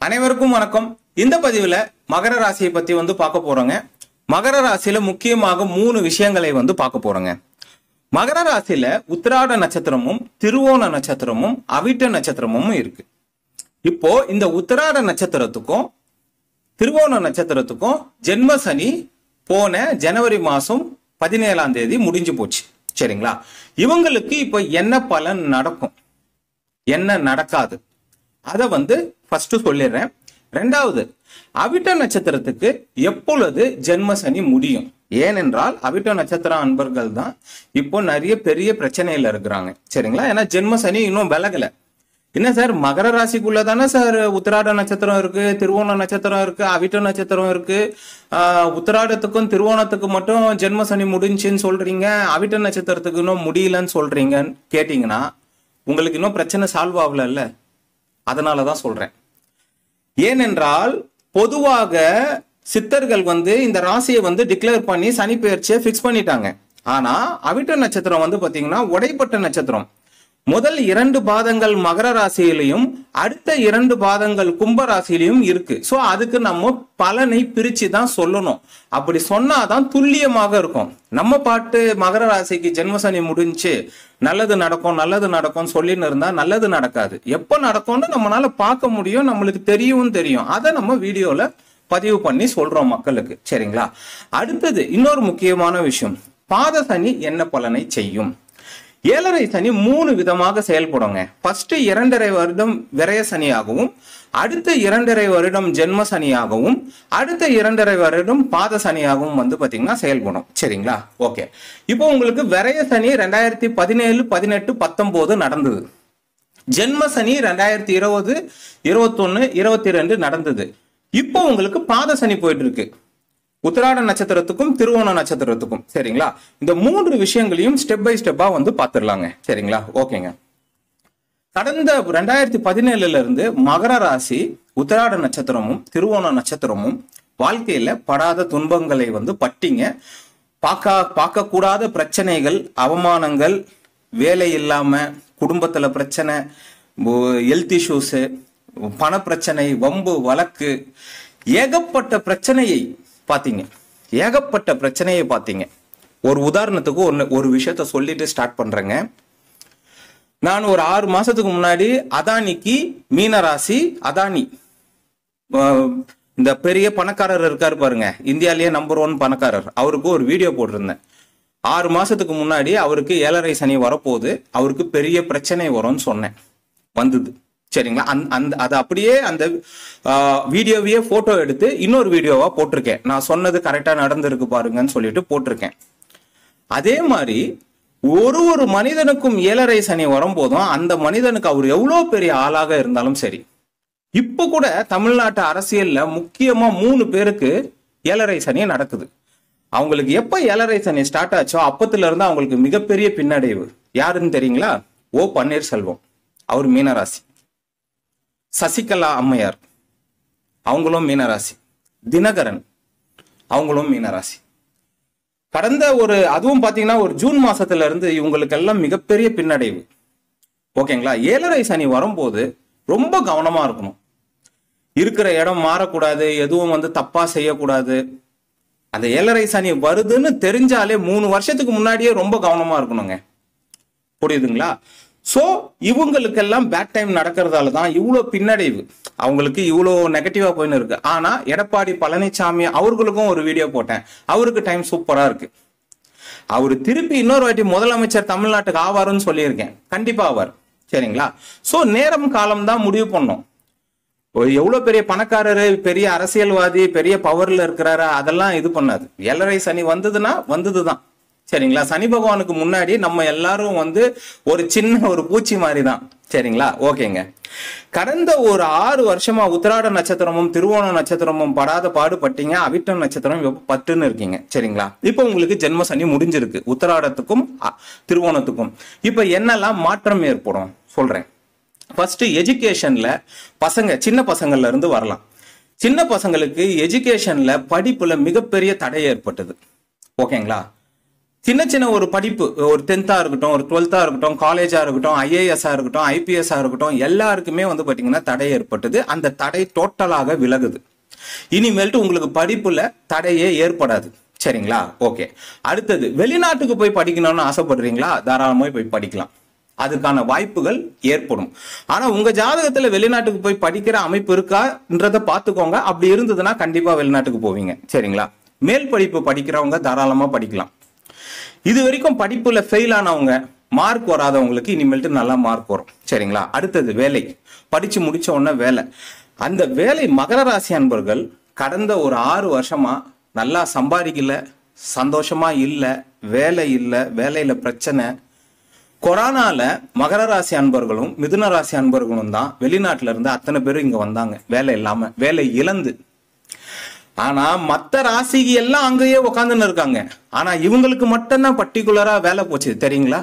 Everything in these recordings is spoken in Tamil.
அனைவருக்கும் வணக்கம் இந்த பதிவுல மகர ராசியை பத்தி வந்து பார்க்க போறோங்க மகர ராசியில முக்கியமாக மூணு விஷயங்களை வந்து பார்க்க போறோங்க மகர ராசியில உத்திராட நட்சத்திரமும் திருவோண நட்சத்திரமும் அவிட்ட நட்சத்திரமும் இருக்கு இப்போ இந்த உத்திராட நட்சத்திரத்துக்கும் திருவோண நட்சத்திரத்துக்கும் ஜென்ம சனி போன ஜனவரி மாசம் பதினேழாம் தேதி முடிஞ்சு போச்சு சரிங்களா இவங்களுக்கு இப்போ என்ன பலன் நடக்கும் என்ன நடக்காது அதை வந்து ஃபர்ஸ்ட் சொல்லிடுறேன் ரெண்டாவது அவிட்ட நட்சத்திரத்துக்கு எப்பொழுது ஜென்ம சனி முடியும் ஏனென்றால் அவிட்ட நட்சத்திர அன்பர்கள் தான் இப்போ நிறைய பெரிய பிரச்சனையில இருக்கிறாங்க சரிங்களா ஏன்னா ஜென்ம சனி இன்னும் விலகல என்ன சார் மகர ராசிக்குள்ள தானே சார் உத்திராட நட்சத்திரம் இருக்கு திருவோண நட்சத்திரம் இருக்கு அவிட்ட நட்சத்திரம் இருக்கு ஆஹ் உத்திராடத்துக்கும் திருவோணத்துக்கும் மட்டும் ஜென்ம சனி முடிஞ்சுன்னு சொல்றீங்க அவிட்ட நட்சத்திரத்துக்கு இன்னும் முடியலன்னு சொல்றீங்கன்னு கேட்டீங்கன்னா உங்களுக்கு இன்னும் பிரச்சனை சால்வ் ஆகல அதனால தான் சொல்றேன் ஏனென்றால் பொதுவாக சித்தர்கள் வந்து இந்த ராசியை வந்து டிக்ளேர் பண்ணி சனி பெயர்ச்சியை ஃபிக்ஸ் பண்ணிட்டாங்க ஆனா அவிட்ட நட்சத்திரம் வந்து பாத்தீங்கன்னா உடைப்பட்ட நட்சத்திரம் முதல் இரண்டு பாதங்கள் மகர ராசியிலையும் அடுத்த இரண்டு பாதங்கள் கும்ப ராசியிலையும் இருக்கு சோ அதுக்கு நம்ம பலனை பிரிச்சு தான் சொல்லணும் அப்படி சொன்னாதான் துல்லியமாக இருக்கும் நம்ம பாட்டு மகர ராசிக்கு ஜென்மசனி முடிஞ்சு நல்லது நடக்கும் நல்லது நடக்கும் சொல்லின்னு இருந்தா நல்லது நடக்காது எப்போ நடக்கும்னு நம்மளால பார்க்க முடியும் நம்மளுக்கு தெரியவும் தெரியும் அதை நம்ம வீடியோல பதிவு பண்ணி சொல்றோம் மக்களுக்கு சரிங்களா அடுத்தது இன்னொரு முக்கியமான விஷயம் பாத சனி என்ன பலனை செய்யும் ஏழரை சனி மூணு விதமாக செயல்படுங்க ஃபர்ஸ்ட் இரண்டரை வருடம் விரய சனியாகவும் அடுத்த இரண்டரை வருடம் ஜென்ம சனியாகவும் அடுத்த இரண்டரை வருடம் பாத சனியாகவும் வந்து பாத்தீங்கன்னா செயல்படும் சரிங்களா ஓகே இப்போ உங்களுக்கு விரய சனி ரெண்டாயிரத்தி பதினேழு பதினெட்டு பத்தொன்பது நடந்தது ஜென்ம சனி ரெண்டாயிரத்தி இருபது இருபத்தொன்னு இருபத்தி ரெண்டு நடந்தது இப்போ உங்களுக்கு பாத சனி போயிட்டு இருக்கு உத்திராட நட்சத்திரத்துக்கும் திருவோண நட்சத்திரத்துக்கும் சரிங்களா இந்த மூன்று விஷயங்களையும் ஸ்டெப் பை ஸ்டெப்பா வந்து பாத்துடலாங்க சரிங்களா ஓகேங்க கடந்த ரெண்டாயிரத்தி பதினேழுல இருந்து மகர ராசி உத்திராட நட்சத்திரமும் திருவோண நட்சத்திரமும் வாழ்க்கையில படாத துன்பங்களை வந்து பட்டிங்க பார்க்க பார்க்கக்கூடாத பிரச்சனைகள் அவமானங்கள் வேலை இல்லாம குடும்பத்துல பிரச்சனை ஹெல்த் இஷ்யூஸ் பண பிரச்சனை வம்பு வழக்கு ஏகப்பட்ட பிரச்சனையை பார்த்தீங்க ஏகப்பட்ட பிரச்சனையை பார்த்தீங்க ஒரு உதாரணத்துக்கு ஒன்று ஒரு விஷயத்த சொல்லிட்டு ஸ்டார்ட் பண்றேங்க நான் ஒரு ஆறு மாசத்துக்கு முன்னாடி அதானிக்கு மீனராசி அதானி அஹ், இந்த பெரிய பணக்காரர் இருக்காரு பாருங்க இந்தியாலேயே நம்பர் ஒன் பணக்காரர் அவருக்கு ஒரு வீடியோ போட்டிருந்தேன் ஆறு மாசத்துக்கு முன்னாடி அவருக்கு ஏழரை சனி வரப்போகுது அவருக்கு பெரிய பிரச்சனை வரும்னு சொன்னேன் வந்தது சரிங்களா அந்த அந்த அது அப்படியே அந்த வீடியோவையே போட்டோ எடுத்து இன்னொரு வீடியோவா போட்டிருக்கேன் நான் சொன்னது கரெக்டா நடந்திருக்கு பாருங்கன்னு சொல்லிட்டு போட்டிருக்கேன் அதே மாதிரி ஒரு ஒரு மனிதனுக்கும் ஏழரை சனி வரும்போதும் அந்த மனிதனுக்கு அவர் எவ்வளவு பெரிய ஆளாக இருந்தாலும் சரி இப்ப கூட தமிழ்நாட்டு அரசியல்ல முக்கியமா மூணு பேருக்கு ஏழரை சனி நடக்குது அவங்களுக்கு எப்ப ஏழரை சனி ஸ்டார்ட் ஆச்சோ அப்பத்துல இருந்து அவங்களுக்கு மிகப்பெரிய பின்னடைவு யாருன்னு தெரியுங்களா ஓ பன்னீர்செல்வம் அவர் மீனராசி சசிகலா அம்மையார் அவங்களும் மீனராசி தினகரன் அவங்களும் மீனராசி கடந்த ஒரு அதுவும் பாத்தீங்கன்னா ஒரு ஜூன் மாசத்துல இருந்து இவங்களுக்கெல்லாம் மிகப்பெரிய பின்னடைவு ஓகேங்களா ஏழரை சனி வரும்போது ரொம்ப கவனமா இருக்கணும் இருக்கிற இடம் மாறக்கூடாது எதுவும் வந்து தப்பா செய்யக்கூடாது அந்த ஏழரை சனி வருதுன்னு தெரிஞ்சாலே மூணு வருஷத்துக்கு முன்னாடியே ரொம்ப கவனமா இருக்கணுங்க புரியுதுங்களா சோ இவங்களுக்கெல்லாம் பேக் டைம் நடக்கிறதால தான் இவ்வளோ பின்னடைவு அவங்களுக்கு இவ்வளோ நெகட்டிவா போயின்னு இருக்கு ஆனா எடப்பாடி பழனிசாமி அவர்களுக்கும் ஒரு வீடியோ போட்டேன் அவருக்கு டைம் சூப்பரா இருக்கு அவர் திருப்பி இன்னொரு வாட்டி முதலமைச்சர் தமிழ்நாட்டுக்கு ஆவாருன்னு சொல்லியிருக்கேன் கண்டிப்பா ஆவார் சரிங்களா சோ நேரம் காலம் தான் முடிவு பண்ணோம் ஒரு எவ்வளவு பெரிய பணக்காரரு பெரிய அரசியல்வாதி பெரிய பவர்ல இருக்கிறாரா அதெல்லாம் இது பண்ணாது ஏழரை சனி வந்ததுன்னா வந்ததுதான் சரிங்களா சனி பகவானுக்கு முன்னாடி நம்ம எல்லாரும் வந்து ஒரு சின்ன ஒரு பூச்சி மாதிரி தான் சரிங்களா ஓகேங்க கடந்த ஒரு ஆறு வருஷமா உத்திராட நட்சத்திரமும் திருவோண நட்சத்திரமும் படாத பாடுபட்டீங்க அவிட்டம் நட்சத்திரம் இப்ப பத்துன்னு இருக்கீங்க சரிங்களா இப்போ உங்களுக்கு ஜென்ம சனி முடிஞ்சிருக்கு உத்திராடத்துக்கும் அ, திருவோணத்துக்கும் இப்ப என்னெல்லாம் மாற்றம் ஏற்படும் சொல்றேன் ஃபர்ஸ்ட் எஜுகேஷன்ல பசங்க சின்ன பசங்கள்ல இருந்து வரலாம் சின்ன பசங்களுக்கு எஜுகேஷன்ல படிப்புல மிகப்பெரிய தடை ஏற்பட்டது ஓகேங்களா சின்ன சின்ன ஒரு படிப்பு ஒரு டென்த்தா இருக்கட்டும் ஒரு டுவெல்த்தா இருக்கட்டும் காலேஜா இருக்கட்டும் ஐஏஎஸ்ஆ இருக்கட்டும் ஐபிஎஸ்ஆ இருக்கட்டும் எல்லாருக்குமே வந்து பாத்தீங்கன்னா தடை ஏற்பட்டது அந்த தடை டோட்டலாக விலகுது இனிமேல்ட்டு உங்களுக்கு படிப்புல தடையே ஏற்படாது சரிங்களா ஓகே அடுத்தது வெளிநாட்டுக்கு போய் படிக்கணும்னு ஆசைப்படுறீங்களா தாராளமாக போய் படிக்கலாம் அதுக்கான வாய்ப்புகள் ஏற்படும் ஆனா உங்க ஜாதகத்துல வெளிநாட்டுக்கு போய் படிக்கிற அமைப்பு இருக்கான்றத பாத்துக்கோங்க அப்படி இருந்ததுன்னா கண்டிப்பா வெளிநாட்டுக்கு போவீங்க சரிங்களா மேல் படிப்பு படிக்கிறவங்க தாராளமா படிக்கலாம் இது வரைக்கும் படிப்புல ஃபெயில் ஆனவங்க மார்க் வராதவங்களுக்கு இனிமேல்ட்டு நல்லா மார்க் வரும் சரிங்களா அடுத்தது வேலை படிச்சு முடிச்ச உடனே வேலை அந்த வேலை மகர ராசி அன்பர்கள் கடந்த ஒரு ஆறு வருஷமா நல்லா சம்பாதிக்கல சந்தோஷமா இல்ல வேலை இல்ல வேலையில பிரச்சனை கொரோனால மகர ராசி அன்பர்களும் மிதுன ராசி அன்பர்களும் தான் வெளிநாட்டுல இருந்து அத்தனை பேரும் இங்க வந்தாங்க வேலை இல்லாம வேலை இழந்து ஆனா மத்த ராசிக்கு எல்லாம் அங்கேயே உட்காந்துன்னு இருக்காங்க ஆனா இவங்களுக்கு மட்டும்தான் பர்டிகுலரா வேலை போச்சு தெரியுங்களா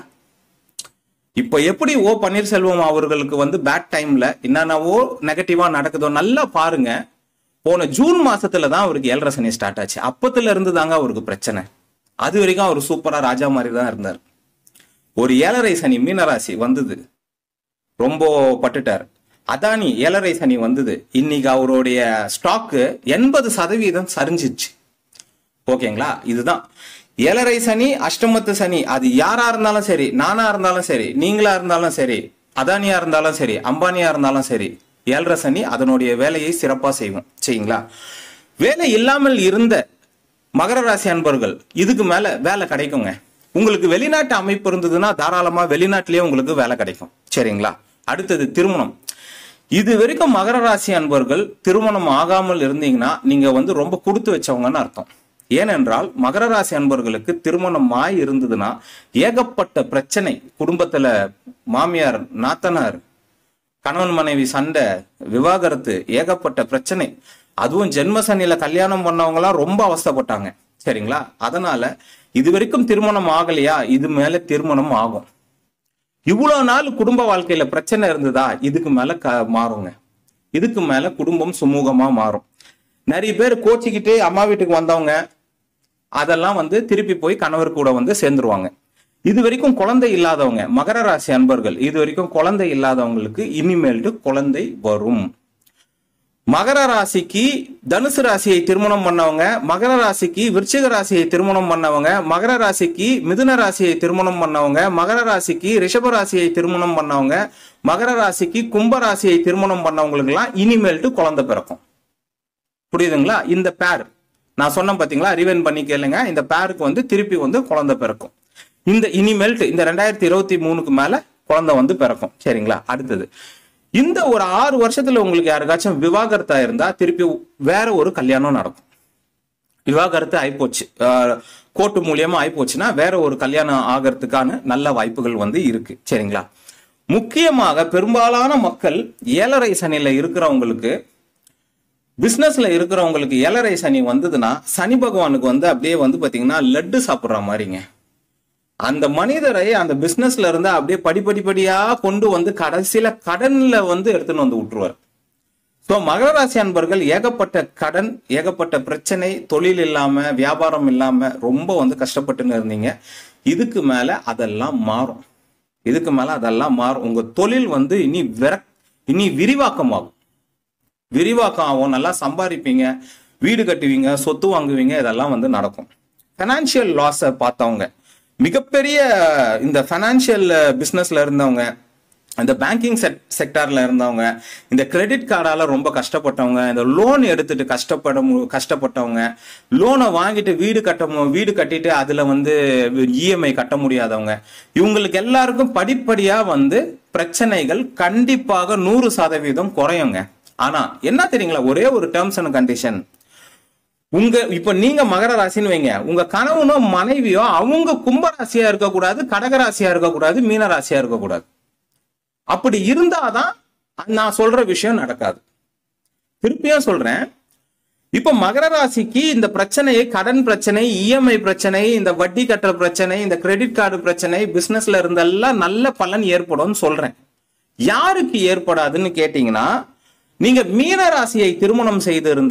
இப்ப எப்படி ஓ பன்னீர்செல்வம் அவர்களுக்கு வந்து பேட் டைம்ல என்னென்னவோ நெகட்டிவா நடக்குதோ நல்லா பாருங்க போன ஜூன் மாசத்துல தான் அவருக்கு ஏழரை சனி ஸ்டார்ட் ஆச்சு அப்பத்துல இருந்து தாங்க அவருக்கு பிரச்சனை அது வரைக்கும் அவர் சூப்பரா ராஜா மாதிரி தான் இருந்தார் ஒரு ஏழரை சனி மீனராசி வந்தது ரொம்ப பட்டுட்டார் அதானி ஏழரை சனி வந்தது இன்னைக்கு அவருடைய ஸ்டாக்கு எண்பது சதவீதம் சரிஞ்சிச்சு ஓகேங்களா இதுதான் ஏழரை சனி அஷ்டமத்து சனி அது யாரா இருந்தாலும் சரி நானா இருந்தாலும் சரி நீங்களா இருந்தாலும் சரி அதானியா இருந்தாலும் சரி அம்பானியா இருந்தாலும் சரி ஏழரை சனி அதனுடைய வேலையை சிறப்பா செய்வோம் சரிங்களா வேலை இல்லாமல் இருந்த மகர ராசி அன்பர்கள் இதுக்கு மேல வேலை கிடைக்குங்க உங்களுக்கு வெளிநாட்டு அமைப்பு இருந்ததுன்னா தாராளமா வெளிநாட்டிலேயே உங்களுக்கு வேலை கிடைக்கும் சரிங்களா அடுத்தது திருமணம் இது வரைக்கும் மகர ராசி அன்பர்கள் திருமணம் ஆகாமல் இருந்தீங்கன்னா நீங்க வந்து ரொம்ப கொடுத்து வச்சவங்கன்னு அர்த்தம் ஏனென்றால் மகர ராசி அன்பர்களுக்கு திருமணம் ஆய் இருந்ததுன்னா ஏகப்பட்ட பிரச்சனை குடும்பத்துல மாமியார் நாத்தனார் கணவன் மனைவி சண்டை விவாகரத்து ஏகப்பட்ட பிரச்சனை அதுவும் ஜென்ம சனியில கல்யாணம் பண்ணவங்கலாம் ரொம்ப அவஸ்தைப்பட்டாங்க சரிங்களா அதனால இது வரைக்கும் திருமணம் ஆகலையா இது மேல திருமணம் ஆகும் இவ்வளவு நாள் குடும்ப வாழ்க்கையில பிரச்சனை இருந்ததா இதுக்கு மேல க மாறுங்க இதுக்கு மேல குடும்பம் சுமூகமா மாறும் நிறைய பேர் கோச்சிக்கிட்டு அம்மா வீட்டுக்கு வந்தவங்க அதெல்லாம் வந்து திருப்பி போய் கணவர் கூட வந்து சேர்ந்துருவாங்க இது வரைக்கும் குழந்தை இல்லாதவங்க மகர ராசி அன்பர்கள் இது வரைக்கும் குழந்தை இல்லாதவங்களுக்கு இனிமேல்ட்டு குழந்தை வரும் மகர ராசிக்கு தனுசு ராசியை திருமணம் பண்ணவங்க மகர ராசிக்கு விருச்சிக ராசியை திருமணம் பண்ணவங்க மகர ராசிக்கு மிதுன ராசியை திருமணம் பண்ணவங்க மகர ராசிக்கு ரிஷப ராசியை திருமணம் பண்ணவங்க மகர ராசிக்கு கும்ப ராசியை திருமணம் பண்ணவங்களுக்கெல்லாம் இனிமேல்ட்டு குழந்தை பிறக்கும் புரியுதுங்களா இந்த பேர் நான் சொன்னேன் பாத்தீங்களா ரிவென் பண்ணி கேளுங்க இந்த பேருக்கு வந்து திருப்பி வந்து குழந்தை பிறக்கும் இந்த இனிமேல்ட்டு இந்த ரெண்டாயிரத்தி இருபத்தி மூணுக்கு மேல குழந்தை வந்து பிறக்கும் சரிங்களா அடுத்தது இந்த ஒரு ஆறு வருஷத்துல உங்களுக்கு யாருக்காச்சும் விவாகரத்தா இருந்தா திருப்பி வேற ஒரு கல்யாணம் நடக்கும் விவாகரத்து ஆயிப்போச்சு ஆஹ் கோர்ட்டு மூலியமா ஆயிப்போச்சுன்னா வேற ஒரு கல்யாணம் ஆகிறதுக்கான நல்ல வாய்ப்புகள் வந்து இருக்கு சரிங்களா முக்கியமாக பெரும்பாலான மக்கள் ஏழரை சனியில இருக்கிறவங்களுக்கு பிசினஸ்ல இருக்கிறவங்களுக்கு ஏழரை சனி வந்ததுன்னா சனி பகவானுக்கு வந்து அப்படியே வந்து பாத்தீங்கன்னா லட்டு சாப்பிடுற மாதிரிங்க அந்த மனிதரை அந்த பிசினஸ்ல இருந்து அப்படியே படிப்படிப்படியா கொண்டு வந்து கடைசியில கடன்ல வந்து எடுத்துன்னு வந்து விட்டுருவார் ஸோ மகர ராசி அன்பர்கள் ஏகப்பட்ட கடன் ஏகப்பட்ட பிரச்சனை தொழில் இல்லாம வியாபாரம் இல்லாம ரொம்ப வந்து கஷ்டப்பட்டுன்னு இருந்தீங்க இதுக்கு மேல அதெல்லாம் மாறும் இதுக்கு மேல அதெல்லாம் மாறும் உங்க தொழில் வந்து இனி விர இனி விரிவாக்கமாகும் விரிவாக்கம் ஆகும் நல்லா சம்பாதிப்பீங்க வீடு கட்டுவீங்க சொத்து வாங்குவீங்க இதெல்லாம் வந்து நடக்கும் ஃபைனான்சியல் லாஸை பார்த்தவங்க மிகப்பெரிய இந்த ஃபைனான்சியல் பிஸ்னஸ்ல இருந்தவங்க இந்த பேங்கிங் செக் செக்டார்ல இருந்தவங்க இந்த கிரெடிட் கார்டால ரொம்ப கஷ்டப்பட்டவங்க இந்த லோன் எடுத்துட்டு கஷ்டப்பட மு- கஷ்டப்பட்டவங்க லோனை வாங்கிட்டு வீடு கட்ட மு- வீடு கட்டிட்டு அதுல வந்து இஎம்ஐ கட்ட முடியாதவங்க இவங்களுக்கு எல்லாருக்கும் படிப்படியா வந்து பிரச்சனைகள் கண்டிப்பாக நூறு சதவீதம் குறையுங்க ஆனா என்ன தெரியுங்களா ஒரே ஒரு டேர்ம்ஸ் அண்ட் கண்டிஷன் உங்க இப்ப நீங்க மகர ராசின்னு வைங்க உங்க கணவனோ மனைவியோ அவங்க கும்ப ராசியா இருக்கக்கூடாது கடக ராசியா இருக்கக்கூடாது மீன ராசியா இருக்கக்கூடாது அப்படி இருந்தாதான் நான் சொல்ற விஷயம் நடக்காது திருப்பியும் சொல்றேன் இப்ப மகர ராசிக்கு இந்த பிரச்சனையை கடன் பிரச்சனை இஎம்ஐ பிரச்சனை இந்த வட்டி கட்டுற பிரச்சனை இந்த கிரெடிட் கார்டு பிரச்சனை பிசினஸ்ல இருந்தெல்லாம் நல்ல பலன் ஏற்படும்னு சொல்றேன் யாருக்கு ஏற்படாதுன்னு கேட்டீங்கன்னா நீங்க மீன ராசியை திருமணம் செய்திருந்தால்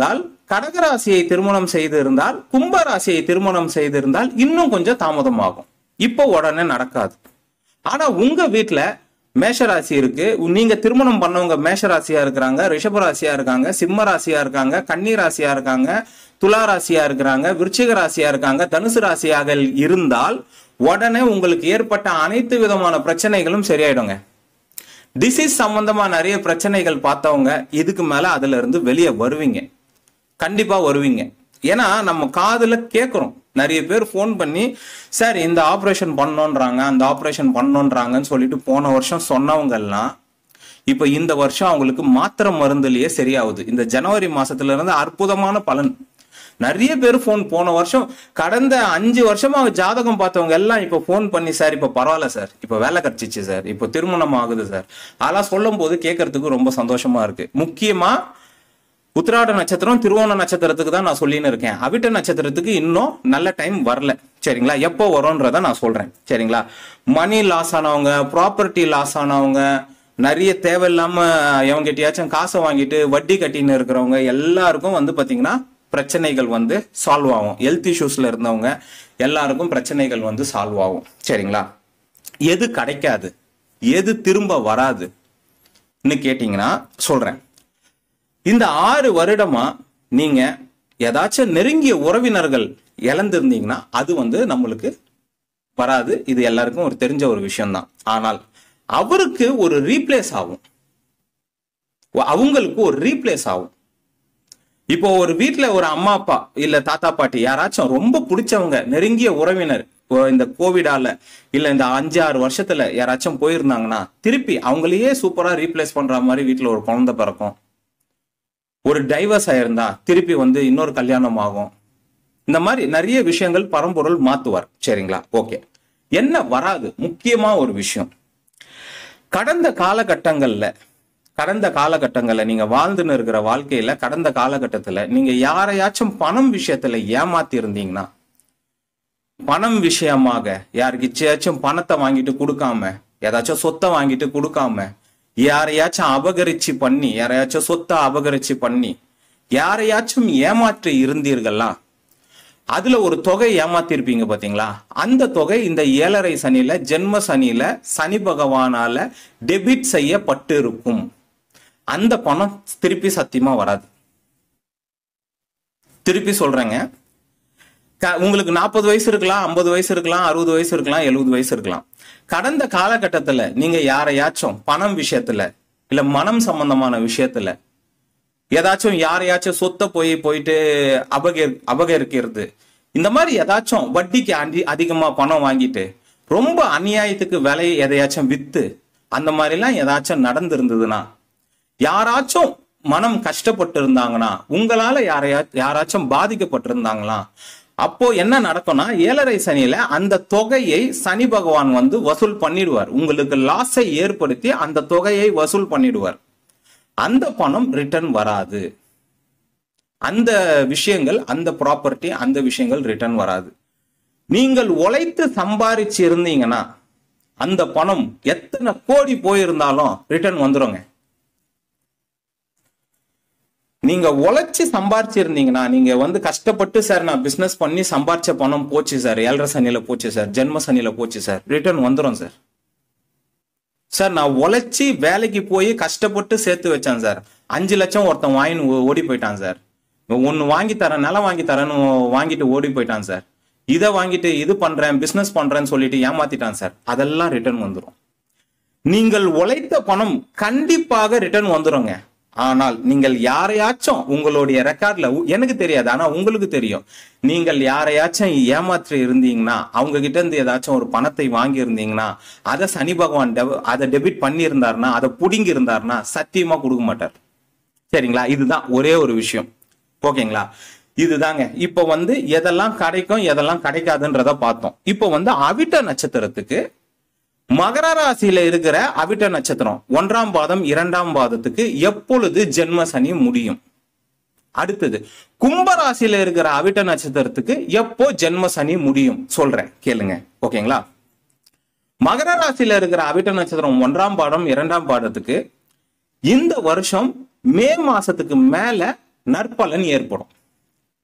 கடகராசியை திருமணம் செய்திருந்தால் கும்ப ராசியை திருமணம் செய்திருந்தால் இன்னும் கொஞ்சம் தாமதமாகும் இப்போ உடனே நடக்காது ஆனா உங்க வீட்டுல மேஷராசி இருக்கு நீங்க திருமணம் பண்ணவங்க மேஷராசியா இருக்கிறாங்க ரிஷபராசியா இருக்காங்க சிம்ம ராசியா இருக்காங்க கன்னி ராசியா இருக்காங்க துலா ராசியா இருக்கிறாங்க விருச்சிக ராசியா இருக்காங்க தனுசு ராசியாக இருந்தால் உடனே உங்களுக்கு ஏற்பட்ட அனைத்து விதமான பிரச்சனைகளும் சரியாயிடுங்க டிசீஸ் சம்பந்தமா நிறைய பிரச்சனைகள் பார்த்தவங்க இதுக்கு மேல அதுல இருந்து வெளியே வருவீங்க கண்டிப்பா வருவீங்க ஏன்னா நம்ம காதுல கேட்குறோம் நிறைய பேர் ஃபோன் பண்ணி சார் இந்த ஆப்ரேஷன் பண்ணோன்றாங்க அந்த ஆப்ரேஷன் பண்ணோன்றாங்கன்னு சொல்லிட்டு போன வருஷம் சொன்னவங்க எல்லாம் இப்ப இந்த வருஷம் அவங்களுக்கு மாத்திரை மருந்துலயே சரியாகுது இந்த ஜனவரி மாசத்துல இருந்து அற்புதமான பலன் நிறைய பேர் ஃபோன் போன வருஷம் கடந்த அஞ்சு வருஷமா ஜாதகம் பார்த்தவங்க எல்லாம் இப்ப ஃபோன் பண்ணி சார் இப்ப பரவாயில்ல சார் இப்ப வேலை கிடைச்சிச்சு சார் இப்ப திருமணம் ஆகுது சார் அதெல்லாம் சொல்லும் போது கேட்கறதுக்கு ரொம்ப சந்தோஷமா இருக்கு முக்கியமா உத்திராட நட்சத்திரம் திருவோண நட்சத்திரத்துக்கு தான் நான் சொல்லின்னு இருக்கேன் அவிட்ட நட்சத்திரத்துக்கு இன்னும் நல்ல டைம் வரல சரிங்களா எப்போ வரும்ன்றத நான் சொல்றேன் சரிங்களா மணி லாஸ் ஆனவங்க ப்ராப்பர்ட்டி லாஸ் ஆனவங்க நிறைய தேவையில்லாம எவங்கிட்டயாச்சும் காசை வாங்கிட்டு வட்டி கட்டின்னு இருக்கிறவங்க எல்லாருக்கும் வந்து பாத்தீங்கன்னா பிரச்சனைகள் வந்து சால்வ் ஆகும் ஹெல்த் இஷ்யூஸ்ல இருந்தவங்க எல்லாருக்கும் பிரச்சனைகள் வந்து சால்வ் ஆகும் சரிங்களா எது கிடைக்காது எது திரும்ப வராதுன்னு கேட்டீங்கன்னா சொல்றேன் இந்த ஆறு வருடமா நீங்க ஏதாச்சும் நெருங்கிய உறவினர்கள் இழந்திருந்தீங்கன்னா அது வந்து நம்மளுக்கு வராது இது எல்லாருக்கும் ஒரு தெரிஞ்ச ஒரு விஷயம்தான் ஆனால் அவருக்கு ஒரு ரீப்ளேஸ் ஆகும் அவங்களுக்கு ஒரு ரீப்ளேஸ் ஆகும் இப்போ ஒரு வீட்ல ஒரு அம்மா அப்பா இல்ல தாத்தா பாட்டி யாராச்சும் ரொம்ப பிடிச்சவங்க நெருங்கிய உறவினர் இப்போ இந்த கோவிடால இல்ல இந்த அஞ்சு ஆறு வருஷத்துல யாராச்சும் போயிருந்தாங்கன்னா திருப்பி அவங்களையே சூப்பரா ரீப்ளேஸ் பண்ற மாதிரி வீட்ல ஒரு குழந்தை பிறக்கும் ஒரு டைவர்ஸ் ஆயிருந்தா திருப்பி வந்து இன்னொரு கல்யாணம் ஆகும் இந்த மாதிரி நிறைய விஷயங்கள் பரம்பொருள் மாத்துவார் சரிங்களா ஓகே என்ன வராது முக்கியமா ஒரு விஷயம் கடந்த காலகட்டங்கள்ல கடந்த காலகட்டங்கள்ல நீங்க வாழ்ந்துன்னு இருக்கிற வாழ்க்கையில கடந்த காலகட்டத்துல நீங்க யாரையாச்சும் பணம் விஷயத்துல ஏமாத்தி இருந்தீங்கன்னா பணம் விஷயமாக யாருக்கிச்சாச்சும் பணத்தை வாங்கிட்டு கொடுக்காம ஏதாச்சும் சொத்தை வாங்கிட்டு கொடுக்காம யாரையாச்சும் அபகரிச்சு பண்ணி யாரையாச்சும் சொத்தை அபகரிச்சு பண்ணி யாரையாச்சும் ஏமாற்றி இருந்தீர்களா அதுல ஒரு தொகை ஏமாத்திருப்பீங்க பாத்தீங்களா அந்த தொகை இந்த ஏழரை சனியில ஜென்ம சனியில சனி பகவானால டெபிட் செய்யப்பட்டு இருக்கும் அந்த பணம் திருப்பி சத்தியமா வராது திருப்பி சொல்றேங்க க- உங்களுக்கு நாற்பது வயசு இருக்கலாம் ஐம்பது வயசு இருக்கலாம் அறுபது வயசு இருக்கலாம் எழுபது வயசு இருக்கலாம் கடந்த காலகட்டத்துல நீங்க யாரையாச்சும் பணம் விஷயத்துல இல்ல மனம் சம்பந்தமான விஷயத்துல ஏதாச்சும் யாரையாச்சும் சொத்தை போய் போயிட்டு அபகரி அபகரிக்கிறது இந்த மாதிரி ஏதாச்சும் வட்டிக்கு அதி அதிகமா பணம் வாங்கிட்டு ரொம்ப அநியாயத்துக்கு விலை எதையாச்சும் வித்து அந்த மாதிரிலாம் ஏதாச்சும் நடந்திருந்ததுன்னா யாராச்சும் மனம் கஷ்டப்பட்டு இருந்தாங்கன்னா உங்களால யாரையா யாராச்சும் பாதிக்கப்பட்டிருந்தாங்களா அப்போ என்ன நடக்கும்னா ஏழரை சனியில அந்த தொகையை சனி பகவான் வந்து வசூல் பண்ணிடுவார் உங்களுக்கு லாஸை ஏற்படுத்தி அந்த தொகையை வசூல் பண்ணிடுவார் அந்த பணம் ரிட்டர்ன் வராது அந்த விஷயங்கள் அந்த ப்ராப்பர்ட்டி அந்த விஷயங்கள் ரிட்டர்ன் வராது நீங்கள் உழைத்து சம்பாரிச்சு இருந்தீங்கன்னா அந்த பணம் எத்தனை கோடி போயிருந்தாலும் ரிட்டர்ன் வந்துருங்க நீங்க உழைச்சு சம்பாரிச்சு இருந்தீங்கன்னா நீங்க வந்து கஷ்டப்பட்டு சார் நான் பிசினஸ் பண்ணி சம்பாரிச்ச பணம் போச்சு சார் ஏழரை சனியில போச்சு சார் ஜென்ம சனியில போச்சு சார் ரிட்டர்ன் வந்துரும் சார் சார் நான் உழைச்சி வேலைக்கு போய் கஷ்டப்பட்டு சேர்த்து வச்சேன் சார் அஞ்சு லட்சம் ஒருத்தன் வாங்கின்னு ஓ- ஓடி போயிட்டான் சார் ஒன்னு வாங்கி தரேன் நிலம் வாங்கி தரேன்னு வாங்கிட்டு ஓடி போயிட்டான் சார் இதை வாங்கிட்டு இது பண்றேன் பிசினஸ் பண்றேன்னு சொல்லிட்டு ஏமாத்திட்டான் சார் அதெல்லாம் ரிட்டர்ன் வந்துரும் நீங்கள் உழைத்த பணம் கண்டிப்பாக ரிட்டர்ன் வந்துருங்க ஆனால் நீங்கள் யாரையாச்சும் உங்களுடைய ரெக்கார்ட்ல எனக்கு தெரியாது ஆனா உங்களுக்கு தெரியும் நீங்கள் யாரையாச்சும் ஏமாற்றி இருந்தீங்கன்னா அவங்க கிட்ட இருந்து ஏதாச்சும் ஒரு பணத்தை வாங்கி இருந்தீங்கன்னா அதை சனி பகவான் டெப- அதை டெபிட் பண்ணி இருந்தாருன்னா அதை புடுங்கி இருந்தாருன்னா சத்தியமா கொடுக்க மாட்டார் சரிங்களா இதுதான் ஒரே ஒரு விஷயம் ஓகேங்களா இதுதாங்க இப்ப வந்து எதெல்லாம் கிடைக்கும் எதெல்லாம் கிடைக்காதுன்றத பார்த்தோம் இப்போ வந்து அவிட்ட நட்சத்திரத்துக்கு மகர ராசியில இருக்கிற அவிட்ட நட்சத்திரம் ஒன்றாம் பாதம் இரண்டாம் பாதத்துக்கு எப்பொழுது ஜென்ம சனி முடியும் அடுத்தது கும்ப ராசியில இருக்கிற அவிட்ட நட்சத்திரத்துக்கு எப்போ ஜென்ம சனி முடியும் சொல்றேன் கேளுங்க ஓகேங்களா மகர ராசியில இருக்கிற அவிட்ட நட்சத்திரம் ஒன்றாம் பாடம் இரண்டாம் பாடத்துக்கு இந்த வருஷம் மே மாசத்துக்கு மேல நற்பலன் ஏற்படும்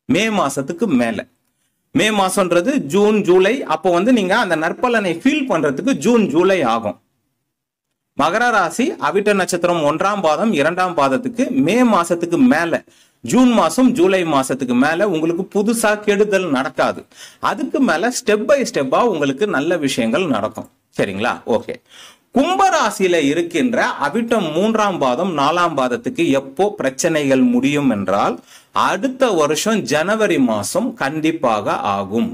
மே மாசத்துக்கு மேல மே மாசம்ன்றது ஜூன் ஜூலை அப்போ வந்து நீங்க அந்த நற்பலனை ஃபீல் பண்றதுக்கு ஜூன் ஜூலை ஆகும் மகர ராசி அவிட்ட நட்சத்திரம் ஒன்றாம் பாதம் இரண்டாம் பாதத்துக்கு மே மாசத்துக்கு மேல ஜூன் மாசம் ஜூலை மாசத்துக்கு மேல உங்களுக்கு புதுசா கெடுதல் நடக்காது அதுக்கு மேல ஸ்டெப் பை ஸ்டெப்பா உங்களுக்கு நல்ல விஷயங்கள் நடக்கும் சரிங்களா ஓகே கும்பராசியில இருக்கின்ற அவிட்டம் மூன்றாம் பாதம் நாலாம் பாதத்துக்கு எப்போ பிரச்சனைகள் முடியும் என்றால் அடுத்த வருஷம் ஜனவரி மாசம் கண்டிப்பாக ஆகும்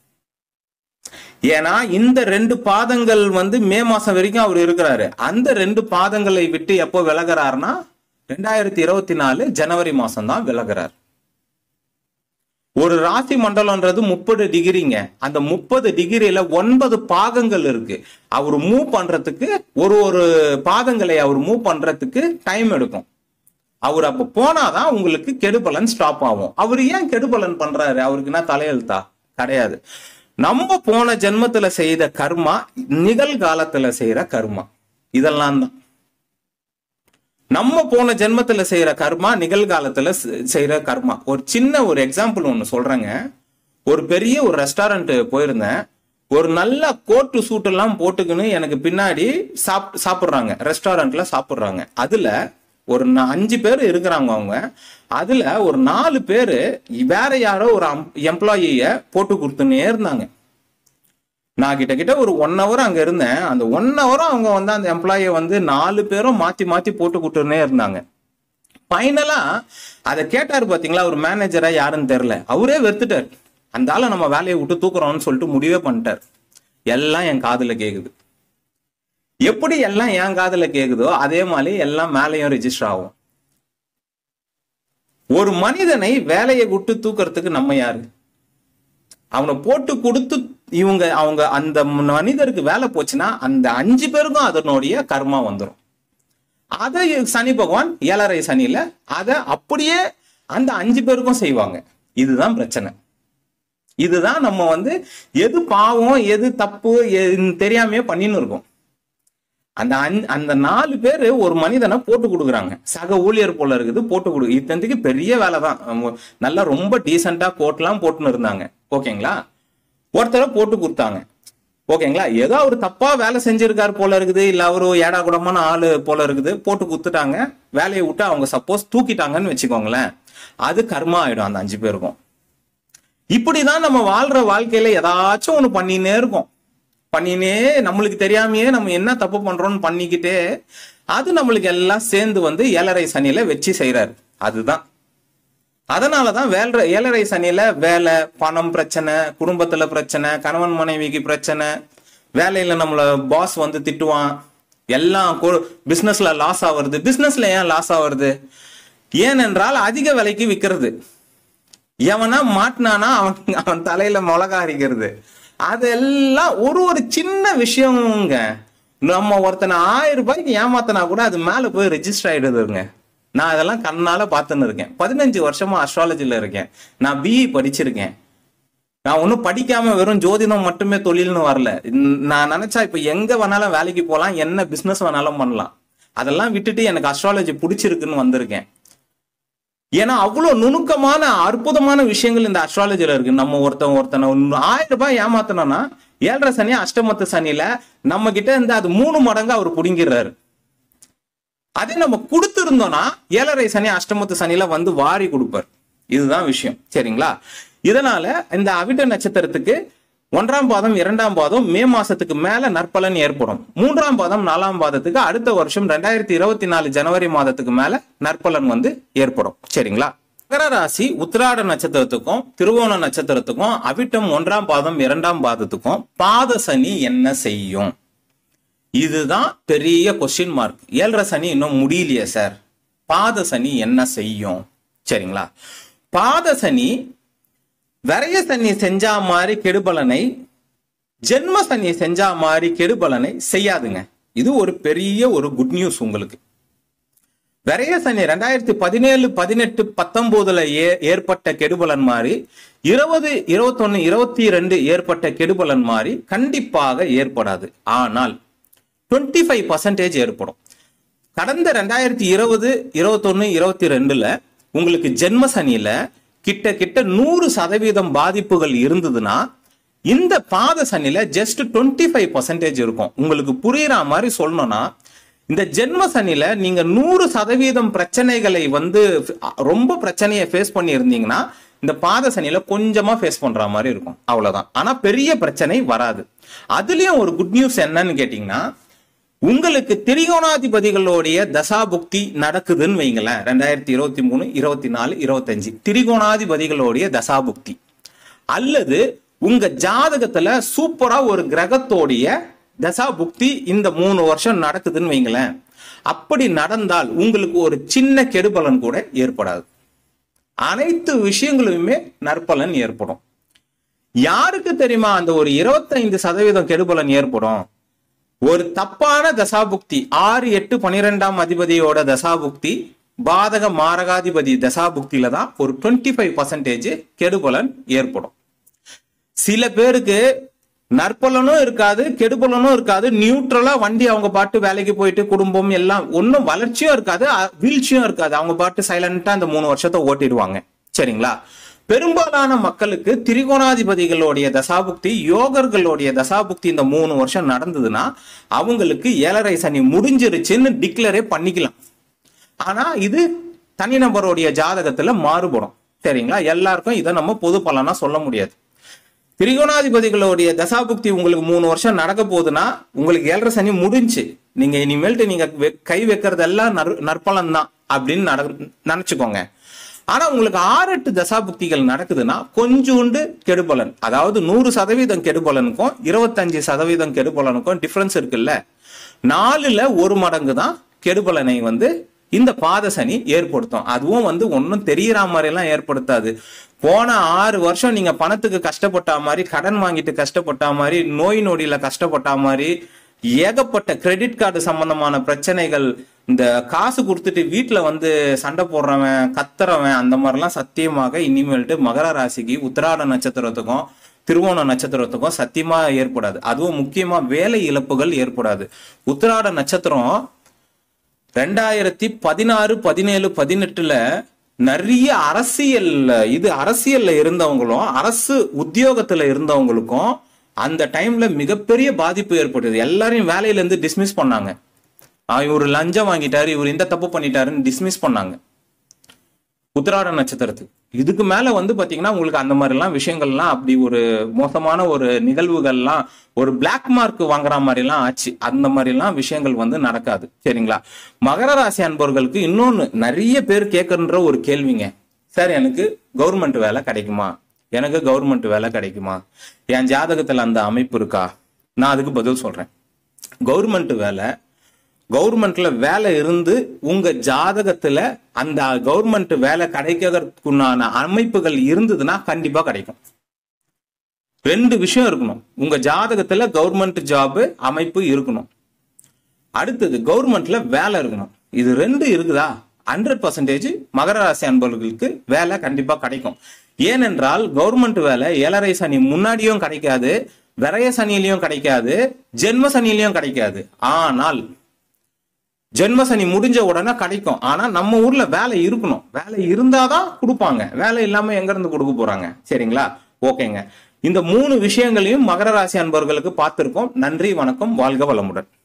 ஏன்னா இந்த ரெண்டு பாதங்கள் வந்து மே மாசம் வரைக்கும் அவர் இருக்கிறாரு அந்த ரெண்டு பாதங்களை விட்டு எப்போ விலகிறாருன்னா ரெண்டாயிரத்தி இருபத்தி நாலு ஜனவரி மாசம் தான் விலகிறார் ஒரு ராசி மண்டலம்ன்றது முப்பது டிகிரிங்க அந்த முப்பது டிகிரியில ஒன்பது பாகங்கள் இருக்கு அவர் மூவ் பண்றதுக்கு ஒரு ஒரு பாதங்களை அவர் மூவ் பண்றதுக்கு டைம் எடுக்கும் அவர் அப்ப போனாதான் உங்களுக்கு கெடுபலன் ஸ்டாப் ஆகும் அவர் ஏன் கெடுபலன் பண்றாரு அவருக்கு என்ன தலையெழுத்தா கிடையாது நம்ம போன ஜென்மத்துல செய்த கர்மா நிகழ்காலத்துல செய்யற கர்மா இதெல்லாம் தான் நம்ம போன ஜென்மத்துல செய்யற கர்மா நிகழ்காலத்துல செ- செய்யற கர்மா ஒரு சின்ன ஒரு எக்ஸாம்பிள் ஒன்னு சொல்றேங்க ஒரு பெரிய ஒரு ரெஸ்டாரண்ட் போயிருந்தேன் ஒரு நல்ல கோட்டு சூட் எல்லாம் போட்டுக்கின்னு எனக்கு பின்னாடி சாப் சாப்பிடுறாங்க ரெஸ்டாரண்ட்ல சாப்பிடுறாங்க அதுல ஒரு நா- அஞ்சு பேர் இருக்கிறாங்க அவங்க அதுல ஒரு நாலு பேரு வேற யாரோ ஒரு எம்ப்ளாயிய போட்டு கொடுத்துன்னே இருந்தாங்க நான் கிட்ட கிட்ட ஒரு ஒன் ஹவர் அங்க இருந்தேன் அந்த ஒன் ஹவரும் அவங்க வந்து அந்த எம்ப்ளாயை வந்து நாலு பேரும் மாத்தி மாத்தி போட்டு கொடுத்துனே இருந்தாங்க ஃபைனலா அதை கேட்டாரு பாத்தீங்களா ஒரு மேனேஜரா யாருன்னு தெரியல அவரே வெறுத்துட்டார் அந்த ஆளை நம்ம வேலையை விட்டு தூக்குறோம்னு சொல்லிட்டு முடிவே பண்ணிட்டார் எல்லாம் என் காதுல கேக்குது எப்படி எல்லாம் என் காதுல கேக்குதோ அதே மாதிரி எல்லாம் மேலேயும் ரெஜிஸ்டர் ஆகும் ஒரு மனிதனை வேலையை விட்டு தூக்குறதுக்கு நம்ம யாரு அவனை போட்டு கொடுத்து இவங்க அவங்க அந்த மனிதருக்கு வேலை போச்சுன்னா அந்த அஞ்சு பேருக்கும் அதனுடைய கர்மா வந்துடும் அதை சனி பகவான் ஏழரை சனியில அதை அப்படியே அந்த அஞ்சு பேருக்கும் செய்வாங்க இதுதான் பிரச்சனை இதுதான் நம்ம வந்து எது பாவம் எது தப்பு எதுன்னு தெரியாமையே பண்ணின்னு இருக்கோம் அந்த அஞ்- அந்த நாலு பேர் ஒரு மனிதனை போட்டு கொடுக்குறாங்க சக ஊழியர் போல இருக்குது போட்டு கொடு இத்தனைக்கு பெரிய வேலை தான் அவங்க நல்லா ரொம்ப டீசெண்டா கோட்லாம் போட்டுன்னு இருந்தாங்க ஓகேங்களா ஒருத்தரை போட்டு கொடுத்தாங்க ஓகேங்களா ஏதோ அவர் தப்பா வேலை செஞ்சிருக்காரு போல இருக்குது இல்ல அவரு ஏடா கூடமான ஆளு போல இருக்குது போட்டு கொடுத்துட்டாங்க வேலையை விட்டு அவங்க சப்போஸ் தூக்கிட்டாங்கன்னு வச்சுக்கோங்களேன் அது கர்மா ஆயிடும் அந்த அஞ்சு பேருக்கும் இப்படிதான் நம்ம வாழ்ற வாழ்க்கையில ஏதாச்சும் ஒண்ணு பண்ணினே இருக்கோம் பண்ணினே நம்மளுக்கு தெரியாமையே நம்ம என்ன தப்பு பண்றோம்னு பண்ணிக்கிட்டே அது நம்மளுக்கு எல்லாம் சேர்ந்து வந்து ஏழரை சனியில வச்சு செய்யறாரு அதுதான் அதனாலதான் வேலை ஏழரை சனியில வேலை பணம் பிரச்சனை குடும்பத்துல பிரச்சனை கணவன் மனைவிக்கு பிரச்சனை வேலையில நம்மள பாஸ் வந்து திட்டுவான் எல்லாம் பிசினஸ்ல லாஸ் ஆவறது பிசினஸ்ல ஏன் லாஸ் ஆவறது ஏனென்றால் அதிக விலைக்கு விற்கிறது எவனா மாட்டினானா அவன் அவன் தலையில மிளகா அரிக்கிறது அதெல்லாம் ஒரு ஒரு சின்ன விஷயங்க நம்ம ஒருத்தனை ஆயிரம் ரூபாய்க்கு ஏமாத்தினா கூட அது மேல போய் ரெஜிஸ்டர் ஆயிடுதுங்க நான் அதெல்லாம் கண்ணால பார்த்துன்னு இருக்கேன் பதினஞ்சு வருஷமா அஸ்ட்ராலஜில இருக்கேன் நான் பிஇ படிச்சிருக்கேன் நான் ஒன்றும் படிக்காம வெறும் ஜோதிடம் மட்டுமே தொழில்னு வரல இந்- நான் நினைச்சா இப்ப எங்க வேணாலும் வேலைக்கு போகலாம் என்ன பிசினஸ் வேணாலும் பண்ணலாம் அதெல்லாம் விட்டுட்டு எனக்கு அஸ்ட்ராலஜி பிடிச்சிருக்குன்னு வந்திருக்கேன் ஏன்னா அவ்வளவு நுணுக்கமான அற்புதமான விஷயங்கள் இந்த அஸ்ட்ராலஜில இருக்கு நம்ம ஒருத்தன் ஒருத்தனை ஒரு ஆயிரம் ரூபாய் ஏமாத்தணும்னா ஏழரை சனி அஷ்டமத்து சனியில நம்ம கிட்ட இருந்து அது மூணு மடங்கு அவர் புடுங்கிடுறாரு அதே நம்ம கொடுத்திருந்தோம்னா ஏழரை சனி அஷ்டமத்து சனியில வந்து வாரி கொடுப்பார் இதுதான் விஷயம் சரிங்களா இதனால இந்த அவிட்ட நட்சத்திரத்துக்கு ஒன்றாம் பாதம் இரண்டாம் பாதம் மே மாசத்துக்கு மேல நற்பலன் ஏற்படும் மூன்றாம் பாதம் நாலாம் பாதத்துக்கு அடுத்த வருஷம் ரெண்டாயிரத்தி இருபத்தி நாலு ஜனவரி மாதத்துக்கு மேல நற்பலன் வந்து ஏற்படும் சரிங்களா மகர ராசி உத்திராட நட்சத்திரத்துக்கும் திருவோண நட்சத்திரத்துக்கும் அவிட்டம் ஒன்றாம் பாதம் இரண்டாம் பாதத்துக்கும் பாத சனி என்ன செய்யும் இதுதான் பெரிய கொஸ்டின் மார்க் ஏழரை சனி இன்னும் முடியலையே சார் பாத சனி என்ன செய்யும் சரிங்களா பாத சனி விரைய சனி செஞ்சா மாதிரி கெடுபலனை ஜென்ம சனி செஞ்சா மாதிரி கெடுபலனை செய்யாதுங்க இது ஒரு பெரிய ஒரு குட் நியூஸ் உங்களுக்கு விரைய சனி ரெண்டாயிரத்தி பதினேழு பதினெட்டு பத்தொன்பதுல ஏ ஏற்பட்ட கெடுபலன் மாதிரி இருபது இருபத்தொன்னு இருபத்தி ரெண்டு ஏற்பட்ட கெடுபலன் மாதிரி கண்டிப்பாக ஏற்படாது ஆனால் டுவெண்ட்டி ஃபைவ் பர்சன்டேஜ் ஏற்படும் கடந்த ரெண்டாயிரத்தி இருபது இருபத்தொன்னு இருபத்தி ரெண்டுல உங்களுக்கு ஜென்ம சனியில கிட்ட கிட்ட நூறு சதவீதம் பாதிப்புகள் இருந்ததுன்னா இந்த பாத சனில ஜஸ்ட் டுவெண்ட்டி ஃபைவ் பர்சன்டேஜ் இருக்கும் உங்களுக்கு புரியுற மாதிரி சொல்லணும்னா இந்த ஜென்ம சனில நீங்க நூறு சதவீதம் பிரச்சனைகளை வந்து ரொம்ப பிரச்சனையை ஃபேஸ் பண்ணி இருந்தீங்கன்னா இந்த பாத சனியில கொஞ்சமா ஃபேஸ் பண்ற மாதிரி இருக்கும் அவ்வளவுதான் ஆனா பெரிய பிரச்சனை வராது அதுலயும் ஒரு குட் நியூஸ் என்னன்னு கேட்டீங்கன்னா உங்களுக்கு திரிகோணாதிபதிகளுடைய தசாபுக்தி நடக்குதுன்னு வைங்களேன் ரெண்டாயிரத்தி இருபத்தி மூணு இருபத்தி நாலு இருபத்தஞ்சு திரிகோணாதிபதிகளுடைய தசாபுக்தி அல்லது உங்க ஜாதகத்துல சூப்பரா ஒரு கிரகத்தோடைய தசாபுக்தி இந்த மூணு வருஷம் நடக்குதுன்னு வைங்களேன் அப்படி நடந்தால் உங்களுக்கு ஒரு சின்ன கெடுபலன் கூட ஏற்படாது அனைத்து விஷயங்களுமே நற்பலன் ஏற்படும் யாருக்கு தெரியுமா அந்த ஒரு இருபத்தைந்து சதவீதம் கெடுபலன் ஏற்படும் ஒரு தப்பான தசாபுக்தி ஆறு எட்டு பனிரெண்டாம் அதிபதியோட தசாபுக்தி பாதக மாரகாதிபதி தசாபுக்தியில தான் ஒரு டுவெண்ட்டி ஃபைவ் பர்சன்டேஜ் கெடுபலன் ஏற்படும் சில பேருக்கு நற்பலனும் இருக்காது கெடுபலனும் இருக்காது நியூட்ரலா வண்டி அவங்க பாட்டு வேலைக்கு போயிட்டு குடும்பம் எல்லாம் ஒன்றும் வளர்ச்சியும் இருக்காது அ- வீழ்ச்சியும் இருக்காது அவங்க பாட்டு சைலண்டா இந்த மூணு வருஷத்தை ஓட்டிடுவாங்க சரிங்களா பெரும்பாலான மக்களுக்கு திரிகோணாதிபதிகளுடைய தசாபுக்தி யோகர்களுடைய தசாபுக்தி இந்த மூணு வருஷம் நடந்ததுன்னா அவங்களுக்கு ஏழரை சனி முடிஞ்சிருச்சுன்னு டிக்ளரே பண்ணிக்கலாம் ஆனா இது தனிநபருடைய ஜாதகத்துல மாறுபடும் சரிங்களா எல்லாருக்கும் இதை நம்ம பொது பலனா சொல்ல முடியாது திரிகோணாதிபதிகளுடைய தசாபுக்தி உங்களுக்கு மூணு வருஷம் நடக்க போகுதுன்னா உங்களுக்கு ஏழரை சனி முடிஞ்சு நீங்க இனிமேல்ட்டு நீங்க வெ- கை வைக்கிறதெல்லாம் நற் நற்பலன் தான் அப்படின்னு நட நினைச்சுக்கோங்க ஆனா உங்களுக்கு ஆறு எட்டு தசாபுக்திகள் நடக்குதுன்னா கொஞ்சோண்டு கெடுபலன் அதாவது நூறு சதவீதம் கெடுபலனுக்கும் இருபத்தஞ்சு சதவீதம் கெடுபலனுக்கும் டிஃபரன்ஸ் இருக்குல்ல நாலுல ஒரு மடங்கு தான் கெடுபலனை வந்து இந்த பாத சனி ஏற்படுத்தும் அதுவும் வந்து ஒன்றும் தெரியற மாதிரி எல்லாம் ஏற்படுத்தாது போன ஆறு வருஷம் நீங்க பணத்துக்கு கஷ்டப்பட்ட மாதிரி கடன் வாங்கிட்டு கஷ்டப்பட்ட மாதிரி நோய் நொடியில கஷ்டப்பட்ட மாதிரி ஏகப்பட்ட கிரெடிட் கார்டு சம்பந்தமான பிரச்சனைகள் இந்த காசு கொடுத்துட்டு வீட்டுல வந்து சண்டை போடுறவன் கத்துறவன் அந்த மாதிரிலாம் சத்தியமாக இனிமேல்ட்டு மகர ராசிக்கு உத்திராட நட்சத்திரத்துக்கும் திருவோண நட்சத்திரத்துக்கும் சத்தியமா ஏற்படாது அதுவும் முக்கியமா வேலை இழப்புகள் ஏற்படாது உத்திராட நட்சத்திரம் ரெண்டாயிரத்தி பதினாறு பதினேழு பதினெட்டுல நிறைய அரசியல் இது அரசியல்ல இருந்தவங்களும் அரசு உத்தியோகத்துல இருந்தவங்களுக்கும் அந்த டைம்ல மிகப்பெரிய பாதிப்பு ஏற்பட்டது எல்லாரையும் வேலையில இருந்து டிஸ்மிஸ் பண்ணாங்க ஆஹ் இவர் லஞ்சம் வாங்கிட்டாரு இவர் இந்த தப்பு பண்ணிட்டாருன்னு டிஸ்மிஸ் பண்ணாங்க உத்திராட நட்சத்திரத்துக்கு இதுக்கு மேல வந்து பாத்தீங்கன்னா உங்களுக்கு அந்த மாதிரி எல்லாம் விஷயங்கள்லாம் அப்படி ஒரு மோசமான ஒரு நிகழ்வுகள்லாம் ஒரு பிளாக் மார்க் வாங்குற மாதிரி எல்லாம் ஆச்சு அந்த மாதிரி எல்லாம் விஷயங்கள் வந்து நடக்காது சரிங்களா மகர ராசி அன்பர்களுக்கு இன்னொன்னு நிறைய பேர் கேட்கன்ற ஒரு கேள்விங்க சார் எனக்கு கவர்மெண்ட் வேலை கிடைக்குமா எனக்கு கவர்மெண்ட் வேலை கிடைக்குமா என் ஜாதகத்துல அந்த அமைப்பு இருக்கா நான் அதுக்கு பதில் சொல்றேன் கவர்மெண்ட் வேலை கவர்மெண்ட்ல வேலை இருந்து உங்க ஜாதகத்துல அந்த கவர்மெண்ட் வேலை கிடைக்கிறதுக்குண்டான அமைப்புகள் இருந்ததுன்னா கண்டிப்பா கிடைக்கும் ரெண்டு விஷயம் இருக்கணும் உங்க ஜாதகத்துல கவர்மெண்ட் ஜாப் அமைப்பு இருக்கணும் அடுத்தது கவர்மெண்ட்ல வேலை இருக்கணும் இது ரெண்டு இருக்குதா ஹண்ட்ரட் பர்சன்டேஜ் மகர ராசி அன்பர்களுக்கு வேலை கண்டிப்பா கிடைக்கும் ஏனென்றால் கவர்மெண்ட் வேலை ஏழரை சனி முன்னாடியும் கிடைக்காது விரைய சனியிலையும் கிடைக்காது ஜென்ம சனியிலையும் கிடைக்காது ஆனால் ஜென்ம சனி முடிஞ்ச உடனே கிடைக்கும் ஆனா நம்ம ஊர்ல வேலை இருக்கணும் வேலை இருந்தாதான் கொடுப்பாங்க வேலை இல்லாம எங்க இருந்து கொடுக்க போறாங்க சரிங்களா ஓகேங்க இந்த மூணு விஷயங்களையும் மகர ராசி அன்பர்களுக்கு பார்த்திருக்கோம் நன்றி வணக்கம் வாழ்க வளமுடன்